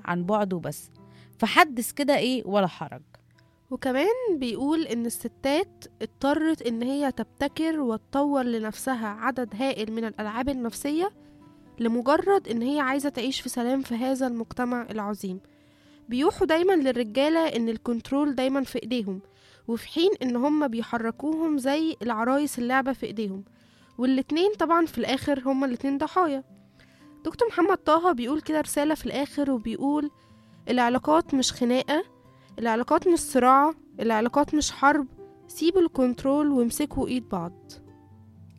عن بعد وبس فحدث كده ايه ولا حرج وكمان بيقول إن الستات اضطرت إن هي تبتكر وتطور لنفسها عدد هائل من الألعاب النفسية لمجرد إن هي عايزة تعيش في سلام في هذا المجتمع العظيم بيوحوا دايما للرجالة إن الكنترول دايما في إيديهم وفي حين إن هم بيحركوهم زي العرايس اللعبة في إيديهم والاتنين طبعا في الآخر هما الاتنين ضحايا دكتور محمد طه بيقول كده رسالة في الآخر وبيقول العلاقات مش خناقة العلاقات مش صراع العلاقات مش حرب سيبوا الكنترول وامسكوا ايد بعض